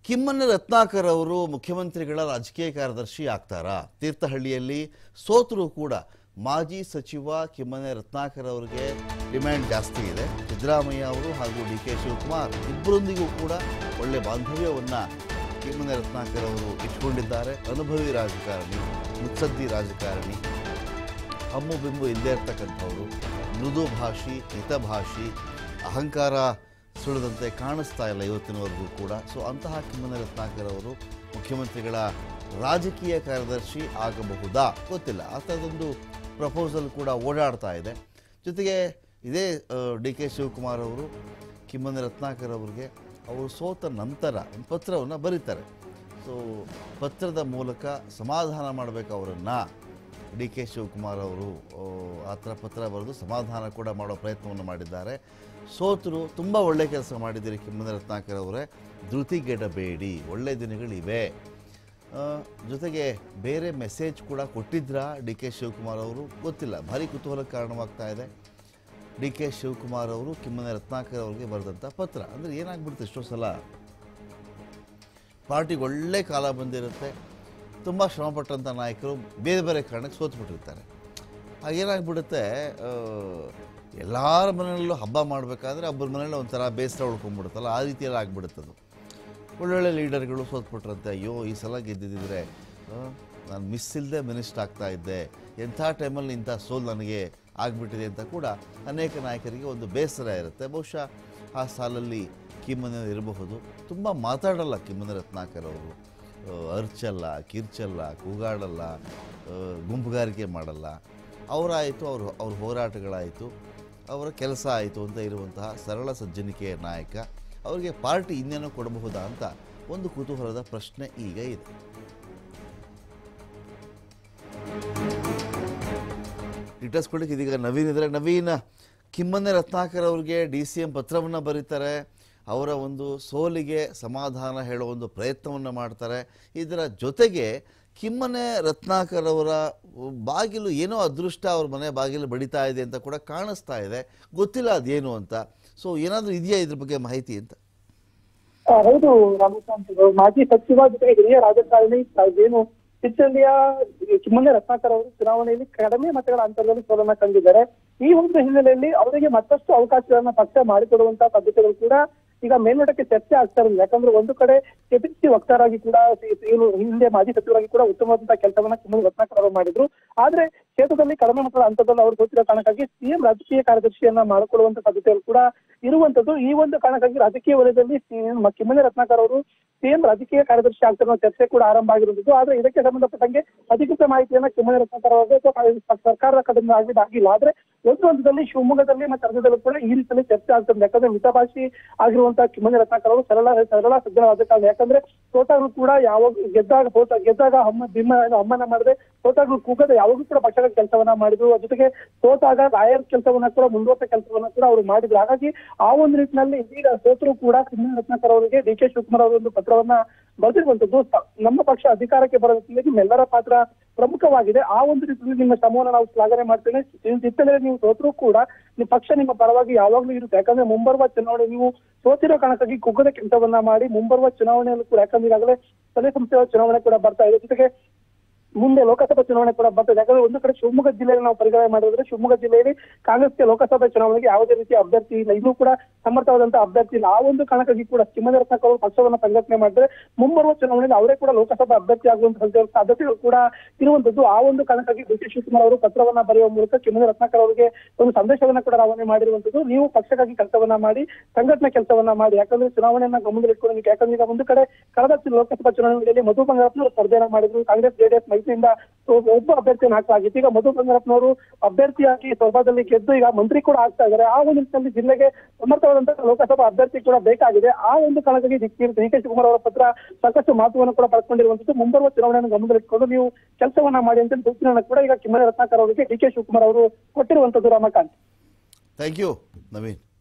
ಕಿಮ್ಮನೆ ರತ್ನಾಕರ್ ಅವರು ಮುಖ್ಯಮಂತ್ರಿಗಳ ರಾಜಕೀಯ ಕಾರ್ಯದರ್ಶಿ ಆಗ್ತಾರಾ ತೀರ್ಥಹಳ್ಳಿಯಲ್ಲಿ ಸೋತರೂ ಕೂಡ ಮಾಜಿ ಸಚಿವ ಕಿಮ್ಮನೆ ರತ್ನಾಕರ್ ಅವರಿಗೆ ಡಿಮ್ಯಾಂಡ್ ಜಾಸ್ತಿ ಇದೆ ಸಿದ್ದರಾಮಯ್ಯ ಅವರು ಹಾಗೂ ಡಿ ಕೆ ಶಿವಕುಮಾರ್ ಇಬ್ಬರೊಂದಿಗೂ ಕೂಡ ಒಳ್ಳೆ ಬಾಂಧವ್ಯವನ್ನು ಕಿಮ್ಮನೆ ರತ್ನಾಕರ್ ಅವರು ಇಟ್ಕೊಂಡಿದ್ದಾರೆ ಅನುಭವಿ ರಾಜಕಾರಣಿ ಮುತ್ಸದ್ದಿ ರಾಜಕಾರಣಿ ಹಮ್ಮು ಬಿಂಬು ಇಲ್ಲದೆ ಇರ್ತಕ್ಕಂಥವ್ರು ಮೃದು ಭಾಷಿ ಹಿತಭಾಷಿ ಅಹಂಕಾರ ಸುಳಿದಂತೆ ಕಾಣಿಸ್ತಾ ಇಲ್ಲ ಇವತ್ತಿನವರೆಗೂ ಕೂಡ ಸೊ ಅಂತಹ ಕಿಮ್ಮನೆ ರತ್ನಾಕರ್ ಅವರು ಮುಖ್ಯಮಂತ್ರಿಗಳ ರಾಜಕೀಯ ಕಾರ್ಯದರ್ಶಿ ಆಗಬಹುದಾ ಗೊತ್ತಿಲ್ಲ ಆ ಥರದೊಂದು ಪ್ರಪೋಸಲ್ ಕೂಡ ಓಡಾಡ್ತಾ ಇದೆ ಜೊತೆಗೆ ಇದೇ ಡಿ ಕೆ ಶಿವಕುಮಾರ್ ಅವರು ಕಿಮ್ಮನೆ ರತ್ನಾಕರ್ ಅವರಿಗೆ ಅವರು ಸೋತ ನಂತರ ಒಂದು ಪತ್ರವನ್ನು ಬರೀತಾರೆ ಸೊ ಪತ್ರದ ಮೂಲಕ ಸಮಾಧಾನ ಮಾಡಬೇಕು ಅವರನ್ನು ಡಿ ಕೆ ಶಿವಕುಮಾರ್ ಅವರು ಆ, ಆ ಥರ ಪತ್ರ ಬರೆದು ಸಮಾಧಾನ ಕೂಡ ಮಾಡೋ ಪ್ರಯತ್ನವನ್ನು ಮಾಡಿದ್ದಾರೆ ಸೋತರು ತುಂಬ ಒಳ್ಳೆ ಕೆಲಸ ಮಾಡಿದ್ದೀರಿ ಕಿಮ್ಮನೆ ರತ್ನಾಕರ್ ಅವರೇ ಧೃತಿಗೆಡಬೇಡಿ ಒಳ್ಳೆ ದಿನಗಳಿವೆ ಆ, ಜೊತೆಗೆ ಬೇರೆ ಮೆಸೇಜ್ ಕೂಡ ಕೊಟ್ಟಿದ್ರಾ ಡಿ ಕೆ ಶಿವಕುಮಾರ್ ಅವರು ಗೊತ್ತಿಲ್ಲ ಭಾರಿ ಕುತೂಹಲಕ್ಕೆ ಕಾರಣವಾಗ್ತಾ ಇದೆ ಡಿ ಕೆ ಶಿವಕುಮಾರ್ ಅವರು ಕಿಮ್ಮನೆ ರತ್ನಾಕರ್ ಅವರಿಗೆ ಬರೆದಂಥ ಪತ್ರ ಅಂದರೆ ಏನಾಗ್ಬಿಡುತ್ತೆ ಎಷ್ಟೋ ಸಲ ಪಾರ್ಟಿಗೆ ಒಳ್ಳೆ ಕಾಲ ಬಂದಿರುತ್ತೆ ತುಂಬ ಶ್ರಮಪಟ್ಟಂಥ ನಾಯಕರು ಬೇರೆ ಬೇರೆ ಕಾರಣಕ್ಕೆ ಸೋತ್ಬಿಟ್ಟಿರ್ತಾರೆ ಆಗೇನಾಗ್ಬಿಡುತ್ತೆ ಎಲ್ಲರ ಮನೆಯಲ್ಲೂ ಹಬ್ಬ ಮಾಡಬೇಕಾದ್ರೆ ಒಬ್ಬರ ಮನೇಲಿ ಒಂಥರ ಬೇಸರ ಉಳ್ಕೊಂಡ್ಬಿಡುತ್ತಲ್ಲ ಆ ರೀತಿಯಲ್ಲಿ ಆಗ್ಬಿಡುತ್ತದು ಒಳ್ಳೊಳ್ಳೆ ಲೀಡರ್ಗಳು ಸೋತ್ಬಿಟ್ರಂತೆ ಅಯ್ಯೋ ಈ ಸಲ ಗೆದ್ದಿದ್ದರೆ ನಾನು ಮಿಸ್ ಇಲ್ಲದೆ ಮಿನಿಸ್ಟರ್ ಆಗ್ತಾ ಇದ್ದೆ ಎಂಥ ಟೈಮಲ್ಲಿ ಇಂಥ ಸೋಲ್ ನನಗೆ ಆಗಿಬಿಟ್ಟಿದೆ ಅಂತ ಕೂಡ ಅನೇಕ ನಾಯಕರಿಗೆ ಒಂದು ಬೇಸರ ಇರುತ್ತೆ ಬಹುಶಃ ಆ ಸಾಲಲ್ಲಿ ಕಿಮ್ಮನೆ ಇರಬಹುದು ತುಂಬ ಮಾತಾಡಲ್ಲ ಕಿಮ್ಮನೆ ರತ್ನಾಕರ್ ಅವರು ಆ, ಅರ್ಚಲ್ಲ ಕಿರ್ಚಲ್ಲ ಕೂಗಾಡಲ್ಲ ಆ, ಗುಂಪುಗಾರಿಕೆ ಮಾಡಲ್ಲ ಅವರಾಯಿತು ಅವರು ಅವ್ರ ಹೋರಾಟಗಳಾಯಿತು ಅವರ ಕೆಲಸ ಆಯಿತು ಅಂತ ಇರುವಂತಹ ಸರಳ ಸಜ್ಜನಿಕೆಯ ನಾಯಕ ಅವರಿಗೆ ಪಾರ್ಟಿ ಇನ್ನೇನೋ ಕೊಡಬಹುದಾ ಅಂತ ಒಂದು ಕುತೂಹಲದ ಪ್ರಶ್ನೆ ಈಗ ಇದೆ ಡೀಟೇಲ್ಸ್ ಕೊಡಲಿಕ್ಕೆ ಇದೀಗ ನವೀನ್ ಇದ್ದಾರೆ ನವೀನ್ ಕಿಮ್ಮನೆ ರತ್ನಾಕರ್ ಅವರಿಗೆ ಡಿ ಸಿ ಎಂ ಪತ್ರವನ್ನು ಬರೀತಾರೆ ಅವರ ಒಂದು ಸೋಲಿಗೆ ಸಮಾಧಾನ ಹೇಳೋ ಒಂದು ಪ್ರಯತ್ನವನ್ನು ಮಾಡ್ತಾರೆ ಇದರ ಜೊತೆಗೆ ಕಿಮ್ಮನೆ ರತ್ನಾಕರ್ ಅವರ ಬಾಗಿಲು ಏನೋ ಅದೃಷ್ಟ ಅವ್ರ ಮನೆ ಬಾಗಿಲು ಬಡಿತಾ ಇದೆ ಅಂತ ಕೂಡ ಕಾಣಿಸ್ತಾ ಇದೆ ಗೊತ್ತಿಲ್ಲ ಅದೇನು ಅಂತ ಸೊ ಏನಾದರೂ ಇದೆಯಾ ಇದ್ರ ಬಗ್ಗೆ ಮಾಹಿತಿ ಅಂತ ಆ, ಹೌದು ರಾಮಕಾಂತ್ ಅವರು ಮಾಜಿ ಸಚಿವ ಜೊತೆಗೆ ಹಿರಿಯ ರಾಜಕಾರಣಿ ಏನು ಕಿಚ್ಚಳ್ಳಿಯ ಕಿಮ್ಮನೆ ರತ್ನಾಕರ್ ಅವರು ಚುನಾವಣೆಯಲ್ಲಿ ಕಡಿಮೆ ಮತಗಳ ಅಂತರದಲ್ಲಿ ಸೋಲನ್ನ ಕಂಡಿದ್ದಾರೆ ಈ ಒಂದು ಹಿನ್ನೆಲೆಯಲ್ಲಿ ಅವರಿಗೆ ಮತ್ತಷ್ಟು ಅವಕಾಶಗಳನ್ನ ಪಕ್ಷ ಮಾಡಿಕೊಡುವಂತಹ ಸಾಧ್ಯತೆಗಳು ಕೂಡ ಈಗ ಮೇಲ್ನೋಟಕ್ಕೆ ಚರ್ಚೆ ಆಗ್ತಾ ಇರೋದು ಯಾಕಂದ್ರೆ ಒಂದು ಕಡೆ ಕೆಪಿಸಿ ವಕ್ತಾರಾಗಿ ಕೂಡ ಏನು ಹಿಂದೆ ಮಾಜಿ ಸಚಿವರಾಗಿ ಕೂಡ ಉತ್ತಮವಾದಂತಹ ಕೆಲಸವನ್ನ ಕಿಮ್ಮನೆ ರತ್ನಾಕರ್ ಅವರು ಮಾಡಿದ್ರು ಆದ್ರೆ ಕ್ಷೇತ್ರದಲ್ಲಿ ಕಡಿಮೆ ಮತಗಳ ಹಂತದಲ್ಲಿ ಅವರು ಗೊತ್ತಿರೋ ಕಾರಣಕ್ಕಾಗಿ ಸಿಎಂ ರಾಜಕೀಯ ಕಾರ್ಯದರ್ಶಿಯನ್ನ ಮಾಡಿಕೊಳ್ಳುವಂತ ಸಾಧ್ಯತೆಗಳು ಕೂಡ ಇರುವಂತದ್ದು ಈ ಒಂದು ಕಾರಣಕ್ಕಾಗಿ ರಾಜಕೀಯ ವಲಯದಲ್ಲಿ CM ಮ- ಕಿಮ್ಮನೆ ರತ್ನಾಕರ್ ಅವರು ಸಿಎಂ ರಾಜಕೀಯ ಕಾರ್ಯದರ್ಶಿ ಆಗ್ತಿರೋ ಅನ್ನೋ ಚರ್ಚೆ ಕೂಡ ಆರಂಭ ಆಗಿರುವಂತದ್ದು ಆದ್ರೆ ಇದಕ್ಕೆ ಸಂಬಂಧಪಟ್ಟಂಗೆ ಅಧಿಕೃತ ಮಾಹಿತಿಯನ್ನ ಕಿಮ್ಮನೆ ರತ್ನಾಕರ್ ಅವರಿಗೆ ಅಥವಾ ಸರ್ಕಾರದ ಕಡೆಯಿಂದ ಆಗಿದ್ದು ಆಗಿಲ್ಲ ಆದ್ರೆ ಒಂದು ಹಂತದಲ್ಲಿ ಶಿವಮೊಗ್ಗದಲ್ಲಿ ಮತ್ತೆ ಅರ್ಧದಲ್ಲೂ ಕೂಡ ಈ ರೀತಿಯಲ್ಲಿ ಚರ್ಚೆ ಆಗ್ತದೆ ಯಾಕಂದ್ರೆ ಮಿತಭಾಷಿ ಆಗಿರುವಂತಹ ಕಿಮ್ಮನೆ ರತ್ನಾಕರ್ ಅವರು ಸರಳ ಸರಳ ಸಜ್ಜನ ರಾಜಕಾರಣ ಯಾಕಂದ್ರೆ ಸೋತಾಗ್ಲೂ ಕೂಡ ಯಾವಾಗ ಗೆದ್ದಾಗ ಸೋತ ಗೆದ್ದಾಗ ಹಮ್ಮ ಬಿಮ್ಮ ಅಮ್ಮನ ಮಾಡದೆ ಸೋತಾಗ್ಲೂ ಕೂಗದ ಯಾವಾಗೂ ಕೂಡ ಪಕ್ಷದ ಕೆಲಸವನ್ನ ಮಾಡಿದ್ರು ಅದ್ರ ಜೊತೆಗೆ ಸೋತಾಗ ರಾಯರ್ ಕೆಲಸವನ್ನ ಕೂಡ ಮುಂದುವರೆದ ಕೆಲಸವನ್ನ ಕೂಡ ಅವರು ಮಾಡಿದ್ರು ಹಾಗಾಗಿ ಆ ಒಂದು ನಿಟ್ಟಿನಲ್ಲಿ ಇದೀಗ ಸೋತರು ಕೂಡ ಕಿಮ್ಮನೆ ರತ್ನಾಕರ್ ಅವರಿಗೆ ಡಿ ಕೆ ಶಿವಕುಮಾರ್ ಅವರು ಒಂದು ಪತ್ರವನ್ನ ಬರೆದಿರುವಂತದ್ದು ಸ- ನಮ್ಮ ಪಕ್ಷ ಅಧಿಕಾರಕ್ಕೆ ಬರೋ ನಿಟ್ಟಿನಲ್ಲಿ ನಿಮ್ಮೆಲ್ಲರ ಪಾತ್ರ ಪ್ರಮುಖವಾಗಿದೆ ಆ ಒಂದು ರೀತಿಯಲ್ಲಿ ನಿಮ್ಮ ಶ್ರಮವನ್ನು ನಾವು ಶ್ಲಾಘನೆ ಮಾಡ್ತೇನೆ ಇತ್ತಲೇ ನೀವು ಸೋತರೂ ಕೂಡ ನಿಮ್ಮ ಪಕ್ಷ ನಿಮ್ಮ ಪರವಾಗಿ ಯಾವಾಗ್ಲೂ ಇರುತ್ತೆ ಯಾಕಂದ್ರೆ ಮುಂಬರುವ ಚುನಾವಣೆ ನೀವು ಸೋತಿರೋ ಕಾರಣಕ್ಕಾಗಿ ಕುಗ್ಗದ ಕೆಲಸವನ್ನ ಮಾಡಿ ಮುಂಬರುವ ಚುನಾವಣೆಯಲ್ಲೂ ಕೂಡ ಯಾಕಂದ್ರೆ ಈಗಾಗಲೇ ಸ್ಥಳೀಯ ಸಂಸ್ಥೆಗಳ ಚುನಾವಣೆ ಕೂಡ ಬರ್ತಾ ಇದೆ ಜೊತೆಗೆ ಮುಂದೆ ಲೋಕಸಭಾ ಚುನಾವಣೆ ಕೂಡ ಬರ್ತದೆ ಯಾಕಂದ್ರೆ ಒಂದು ಕಡೆ ಶಿವಮೊಗ್ಗ ಜಿಲ್ಲೆಯಲ್ಲಿ ನಾವು ಪರಿಗಣನೆ ಮಾಡಿದ್ರೆ ಶಿವಮೊಗ್ಗ ಜಿಲ್ಲೆಯಲ್ಲಿ ಕಾಂಗ್ರೆಸ್ಗೆ ಲೋಕಸಭಾ ಚುನಾವಣೆಗೆ ಯಾವುದೇ ರೀತಿಯ ಅಭ್ಯರ್ಥಿ ಇಲ್ಲ ಇನ್ನೂ ಕೂಡ ಸಮರ್ಥವಾದಂತಹ ಅಭ್ಯರ್ಥಿ ಇಲ್ಲ ಆ ಒಂದು ಕಾರಣಕ್ಕಾಗಿ ಕೂಡ ಕಿಮ್ಮನೆ ರತ್ನಾಕರ್ ಅವರು ಪಕ್ಷವನ್ನ ಸಂಘಟನೆ ಮಾಡಿದ್ರೆ ಮುಂಬರುವ ಚುನಾವಣೆಯಲ್ಲಿ ಅವರೇ ಕೂಡ ಲೋಕಸಭಾ ಅಭ್ಯರ್ಥಿ ಆಗುವಂತಹ ಸಾಧ್ಯತೆಗಳು ಕೂಡ ಇರುವಂತದ್ದು ಆ ಒಂದು ಕಾರಣಕ್ಕಾಗಿ ಡಿ ಕೆ ಶಿವಕುಮಾರ್ ಅವರು ಪತ್ರವನ್ನ ಬರೆಯುವ ಮೂಲಕ ಕಿಮ್ಮನೆ ರತ್ನಾಕರ್ ಅವರಿಗೆ ಒಂದು ಸಂದೇಶವನ್ನ ಕೂಡ ರವಾನೆ ಮಾಡಿರುವಂತದ್ದು ನೀವು ಪಕ್ಷಕ್ಕಾಗಿ ಕೆಲಸವನ್ನ ಮಾಡಿ ಸಂಘಟನೆ ಕೆಲಸವನ್ನ ಮಾಡಿ ಯಾಕಂದ್ರೆ ಚುನಾವಣೆಯನ್ನ ಗಮನದಲ್ಲಿಟ್ಕೊಂಡು ನೀವು ಯಾಕಂದ್ರೆ ಈಗ ಒಂದು ಕಡೆ ಕಳೆದ ಚು- ಲೋಕಸಭಾ ಚುನಾವಣೆಯಲ್ಲಿ ಮಧು ಬಂಗಾರಪ್ಪನವರು ಸ್ಪರ್ಧೆಯನ್ನ ಮಾಡಿದ್ರು ಕಾಂಗ್ರೆಸ್ ಜೆಡಿಎಸ್ ಮೈತ್ರಿಯಿಂದ ಒಬ್ಬ ಒಬ್ಬ ಅಭ್ಯರ್ಥಿಯನ್ನು ಹಾಕಲಾಗಿತ್ತು ಈಗ ಮಧು ಬಂಗಾರಪ್ಪನವರು ಅಭ್ಯರ್ಥಿಯಾಗಿ ಸೊರಬದಲ್ಲಿ ಗೆದ್ದು ಈಗ ಮಂತ್ರಿ ಕೂಡ ಆಗ್ತಾ ಇದ್ದಾರೆ ಆ ಒಂದು ನಿಟ್ಟಿನಲ್ಲಿ ಜಿಲ್ಲೆಗೆ ಸಮರ್ಥವಾದಂತಹ ಲೋಕಸಭಾ ಅಭ್ಯರ್ಥಿ ಕೂಡ ಬೇಕಾಗಿದೆ ಆ ಒಂದು ಕಾರಣಕ್ಕಾಗಿ D K D K Shivakumar ಅವರ ಪತ್ರ ಸಾಕಷ್ಟು ಮಹತ್ವವನ್ನು ಕೂಡ ಪಡ್ಕೊಂಡಿರುವಂತದ್ದು ಮುಂಬರುವ ಚುನಾವಣೆಯನ್ನು ಗಮನದಲ್ಲಿಟ್ಕೊಂಡು ನೀವು ಕೆಲಸವನ್ನ ಮಾಡಿ ಅಂತ ಸೂಚನೆಯನ್ನು ಕೂಡ ಈಗ ಕಿಮ್ಮನೆ ರತ್ನಾಕರ್ ಅವರಿಗೆ ಡಿ ಕೆ ಶಿವಕುಮಾರ್ ಅವರು ಕೊಟ್ಟಿರುವಂತದ್ದು ರಮಾಕಾಂತ್ ಥ್ಯಾಂಕ್ ಯು ನವೀನ್